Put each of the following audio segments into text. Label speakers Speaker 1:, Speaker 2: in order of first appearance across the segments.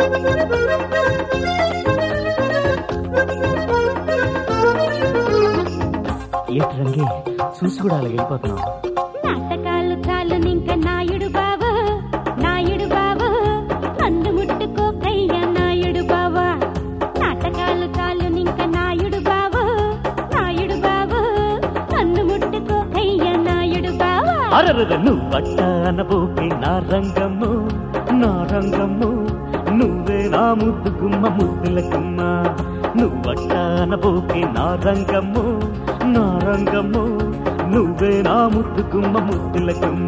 Speaker 1: ఏటి రంగే చూసి కూడా అలాగే వెళ్ళిపోతున్నావు
Speaker 2: నాటకాలు చాలు నింక నాయుడు బావా నాయుడు బావా నన్ను ముట్టుకోకయ్యా నాయుడు బావా నాటకాలు చాలు నింక నాయుడు బావా నాయుడు బావా నన్ను ముట్టుకోకయ్యా నాయుడు బావా
Speaker 1: అరరగ నువ్వట్ట అనబోకే నా రంగము నా రంగము నువ్వే నా ముద్దు గుమ్మ ముద్దుల గుమ్మ నువ్వట్ట అనబోకే నా రంగము నా రంగము నువ్వే నా ముద్దు గుమ్మ ముద్దుల గుమ్మ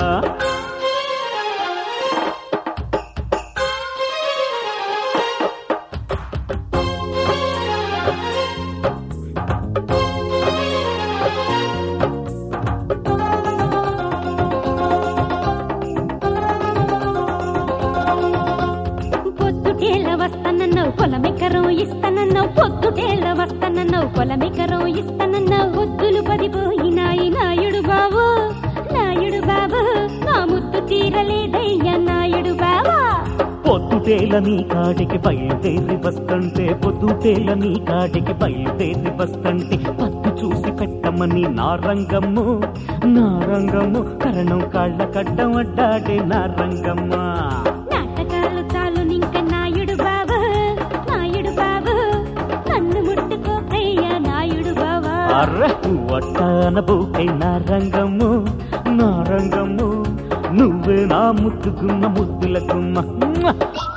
Speaker 2: పొద్దుటేల వస్తానన్నావు పొలమెకరం ఇస్తానన్నావు పొద్దుటేల వస్తానన్నావు పొలమెకరం ఇస్తానన్నావు ఒద్దులు పడిపోయినాయి నాయుడు బాబు నాయుడు బాబు నా ముద్దు తీరలేదయ్యా నాయుడు బాబా
Speaker 1: పొద్దుటేల నీ కాడికి బయలుదేరి వస్తుంటే పొద్దుటేల నీ కాడికి బయలుదేరి వస్తుంటే పత్తు చూసి పెట్టమని నా రంగము నా రంగము కరణం కాళ్ళ కడ్డం అడ్డాడే నా రంగమ్మ
Speaker 2: నాటకాలు చాలు నింక నాయుడు బాబు నాయుడు బాబు నన్ను ముట్టుకోకయ్యా నాయుడు బాబా
Speaker 1: వట్టానబోకే నా రంగము నా రంగము నువ్వే నా ముద్దుకున్న ముద్దుల గుమ్మ మ్మ!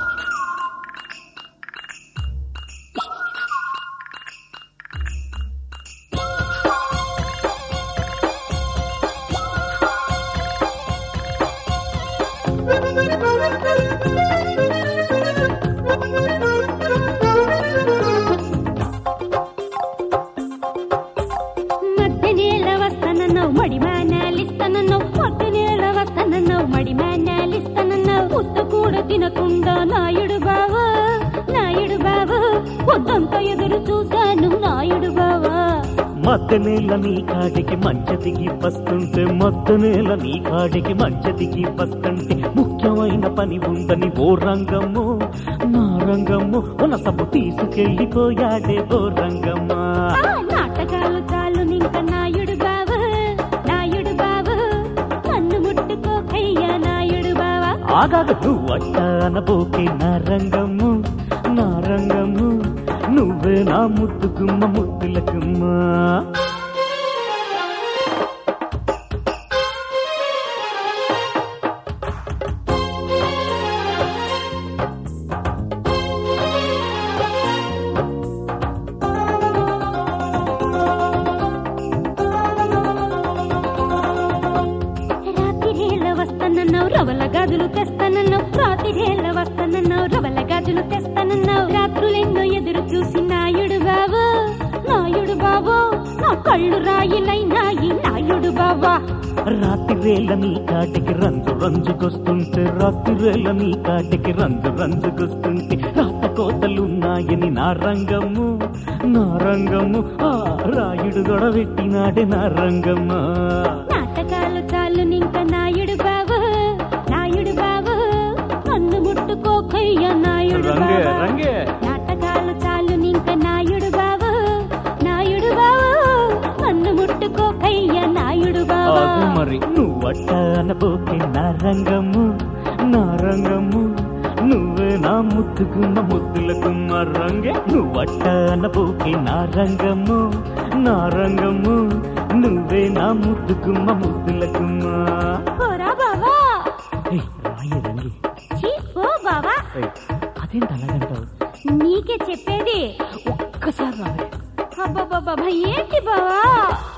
Speaker 2: మధ్య నేల వస్తానన్నావు మడి మేనాలిస్తానన్నావు మధ్య నేల వస్తానన్నావు మడి మేనాలిస్తానన్నావు ముద్ద కూడా తినకుండా నాయుడు బావా నాయుడు బావా పొద్దంతా ఎదురు చూశాను నాయుడు బావా
Speaker 1: మధ్య నేల నీ కాడికి మంచ దిగి వస్తుంటే మధ్య నేల నీ కాడికి మంచ దిగి వస్తుంటే ముఖ్యమైన పని ఉందని ఓ రంగము నా రంగము ఉనసపు తీసుకెళ్ళిపోయాడే ఓ రంగమ్మా
Speaker 2: ఆ నాటకాలు చాలు నింక నాయుడు బావా నాయుడు బావా నన్ను ముట్టుకోకయ్యా నాయుడు బావా
Speaker 1: ఆగాగ నువ్వు అట్టానబోకే నా రంగము నా రంగము నువ్వే నా ముద్దుకుమ్మ ముద్దులకుమ్మ
Speaker 2: రాత్రిరేళ్ళ వస్తానన్నావు రవల గాజులు తెస్తానన్నావు రాత్రిరేళ్ళ వస్తానన్నావు రవల గాజులు తెస్తానన్నావు రాత్రులెన్నో ఎదురు చూసి నాయుడు బాబు నాయుడు బాబు నా కళ్ళు రాయిలైనాయి నాయుడు బాబా
Speaker 1: రాత్రివేళ నీ కాటికి రంజు రంజుకొస్తుంటే రాత్రివేళ నీ కాటికి రంజు రంజుకొస్తుంటే రాత కోతలున్నాయని నా రంగము నా రంగము ఆ రాయుడు గొడవెట్టినాడే నా రంగమ్మ
Speaker 2: నాటకాలు చాలు నింక నాయుడు బాబు నాయుడు బాబు నన్ను ముట్టుకోకయ్య నాయుడు
Speaker 1: రంగే
Speaker 2: బాబా
Speaker 1: రంగే
Speaker 2: నాటకాలు చాలు నింక నాయుడు బాబు నాయుడు బాబు నన్ను ముట్టుకోకయ్య నాయుడు బాబా
Speaker 1: ఆగు మరి నువ్వట్ట అనబోకే నా రంగము నా రంగము నువ్వే నా ముద్దుకున్న ముద్దులకున్న రంగే నువ్వట్ట అనబోకే నా రంగము నా రంగము నువ్వే నా ముద్దుకున్న ముద్దులకున్న
Speaker 2: పోరా బాబా
Speaker 1: రాయి రంగి
Speaker 2: చీ ఓ బాబా
Speaker 1: ఏయ్, అదేంటి అలాగంటావు
Speaker 2: నీకే చెప్పేది
Speaker 1: ఒక్కసారి రావే
Speaker 2: అబ్బబ్బబ్బబ్బా ఏంటి బావా